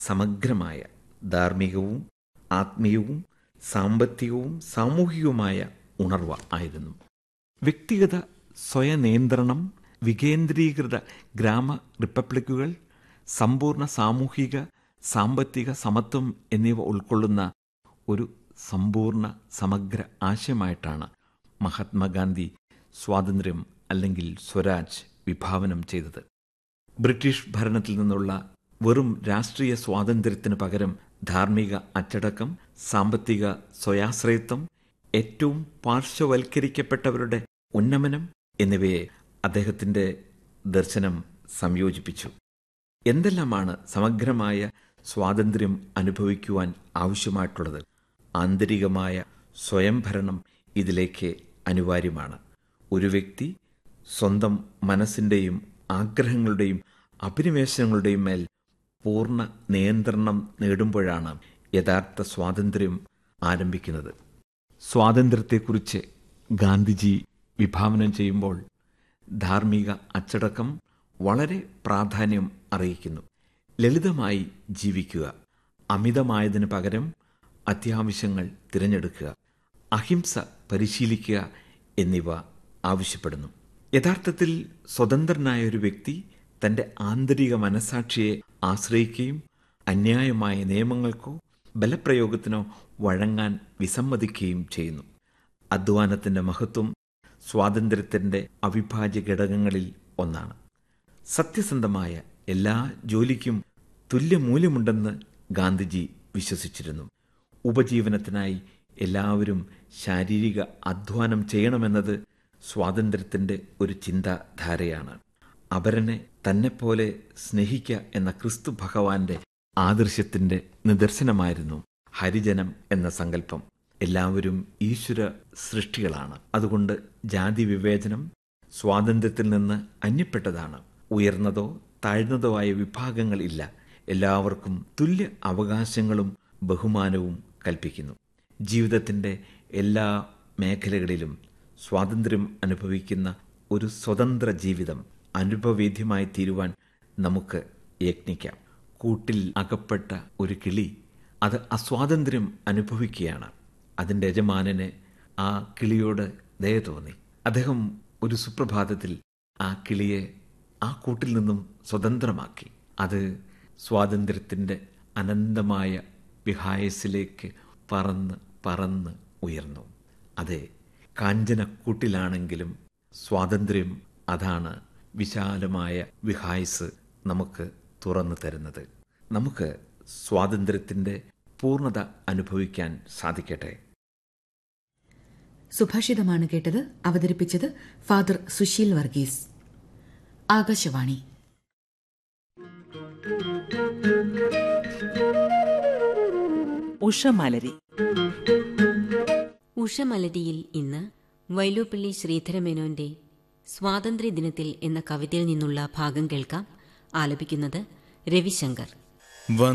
സമഗ്രമായ ധാർമ്മികവും ആത്മീയവും സാമ്പത്തികവും സാമൂഹികവുമായ ഉണർവ് ആയിരുന്നു വ്യക്തിഗത സ്വയനിയന്ത്രണം വികേന്ദ്രീകൃത ഗ്രാമ റിപ്പബ്ലിക്കുകൾ സമ്പൂർണ്ണ സാമൂഹിക സാമ്പത്തിക സമത്വം എന്നിവ ഉൾക്കൊള്ളുന്ന ഒരു സമ്പൂർണ്ണ സമഗ്ര ആശയമായിട്ടാണ് മഹാത്മാഗാന്ധി സ്വാതന്ത്ര്യം അല്ലെങ്കിൽ സ്വരാജ് വിഭാവനം ചെയ്തത് ബ്രിട്ടീഷ് ഭരണത്തിൽ നിന്നുള്ള വെറും രാഷ്ട്രീയ സ്വാതന്ത്ര്യത്തിന് പകരം ധാർമ്മിക അച്ചടക്കം സാമ്പത്തിക സ്വയാശ്രയത്വം ഏറ്റവും പാർശ്വവൽക്കരിക്കപ്പെട്ടവരുടെ ഉന്നമനം എന്നിവയെ അദ്ദേഹത്തിന്റെ ദർശനം സംയോജിപ്പിച്ചു എന്തെല്ലാമാണ് സമഗ്രമായ സ്വാതന്ത്ര്യം അനുഭവിക്കുവാൻ ആവശ്യമായിട്ടുള്ളത് ആന്തരികമായ സ്വയംഭരണം ഇതിലേക്ക് അനിവാര്യമാണ് ഒരു വ്യക്തി സ്വന്തം മനസ്സിൻ്റെയും ആഗ്രഹങ്ങളുടെയും അഭിനിവേശങ്ങളുടെയും മേൽ പൂർണ്ണ നിയന്ത്രണം നേടുമ്പോഴാണ് യഥാർത്ഥ സ്വാതന്ത്ര്യം ആരംഭിക്കുന്നത് സ്വാതന്ത്ര്യത്തെക്കുറിച്ച് ഗാന്ധിജി വിഭാവനം ചെയ്യുമ്പോൾ ധാർമ്മിക അച്ചടക്കം വളരെ പ്രാധാന്യം അറിയിക്കുന്നു ലളിതമായി ജീവിക്കുക അമിതമായതിനു പകരം അത്യാവശ്യങ്ങൾ തിരഞ്ഞെടുക്കുക അഹിംസ പരിശീലിക്കുക എന്നിവ ആവശ്യപ്പെടുന്നു യഥാർത്ഥത്തിൽ സ്വതന്ത്രനായ ഒരു വ്യക്തി തന്റെ ആന്തരിക മനസാക്ഷിയെ ആശ്രയിക്കുകയും അന്യായമായ നിയമങ്ങൾക്കോ ബലപ്രയോഗത്തിനോ വഴങ്ങാൻ വിസമ്മതിക്കുകയും ചെയ്യുന്നു അധ്വാനത്തിന്റെ മഹത്വം സ്വാതന്ത്ര്യത്തിന്റെ അവിഭാജ്യ ഘടകങ്ങളിൽ ഒന്നാണ് സത്യസന്ധമായ എല്ലാ ജോലിക്കും തുല്യമൂല്യമുണ്ടെന്ന് ഗാന്ധിജി വിശ്വസിച്ചിരുന്നു ഉപജീവനത്തിനായി എല്ലാവരും ശാരീരിക അധ്വാനം ചെയ്യണമെന്നത് സ്വാതന്ത്ര്യത്തിന്റെ ഒരു ചിന്താധാരയാണ് അപരനെ തന്നെപ്പോലെ സ്നേഹിക്ക എന്ന ക്രിസ്തു ഭഗവാന്റെ ആദർശത്തിന്റെ നിദർശനമായിരുന്നു ഹരിജനം എന്ന സങ്കല്പം എല്ലാവരും ഈശ്വര സൃഷ്ടികളാണ് അതുകൊണ്ട് ജാതി വിവേചനം സ്വാതന്ത്ര്യത്തിൽ നിന്ന് അന്യപ്പെട്ടതാണ് ഉയർന്നതോ താഴ്ന്നതോ ആയ വിഭാഗങ്ങൾ ഇല്ല എല്ലാവർക്കും തുല്യ അവകാശങ്ങളും ബഹുമാനവും കൽപ്പിക്കുന്നു ജീവിതത്തിന്റെ എല്ലാ മേഖലകളിലും സ്വാതന്ത്ര്യം അനുഭവിക്കുന്ന ഒരു സ്വതന്ത്ര ജീവിതം അനുഭവേദ്യമായി തീരുവാൻ നമുക്ക് യത്നിക്കാം കൂട്ടിൽ അകപ്പെട്ട ഒരു കിളി അത് അസ്വാതന്ത്ര്യം അനുഭവിക്കുകയാണ് അതിൻ്റെ യജമാനന് ആ കിളിയോട് ദയ തോന്നി അദ്ദേഹം ഒരു സുപ്രഭാതത്തിൽ ആ കിളിയെ ആ കൂട്ടിൽ നിന്നും സ്വതന്ത്രമാക്കി അത് സ്വാതന്ത്ര്യത്തിൻ്റെ അനന്തമായ വിഹായസിലേക്ക് പറന്ന് പറന്ന് ഉയർന്നു അതെ കാഞ്ചനക്കൂട്ടിലാണെങ്കിലും സ്വാതന്ത്ര്യം അതാണ് വിശാലമായ വിഹായസ് നമുക്ക് തുറന്നു തരുന്നത് നമുക്ക് സ്വാതന്ത്ര്യത്തിൻ്റെ പൂർണ്ണത അനുഭവിക്കാൻ സാധിക്കട്ടെ സുഭാഷിതമാണ് കേട്ടത് അവതരിപ്പിച്ചത് ഫാദർ സുശീൽ വർഗീസ് ആകാശവാണി ഉഷമലരി ഉഷമലരിയിൽ ഇന്ന് വൈലോപ്പള്ളി ശ്രീധരമേനോന്റെ സ്വാതന്ത്ര്യദിനത്തിൽ എന്ന കവിതയിൽ നിന്നുള്ള ഭാഗം കേൾക്കാം ആലപിക്കുന്നത് രവിശങ്കർ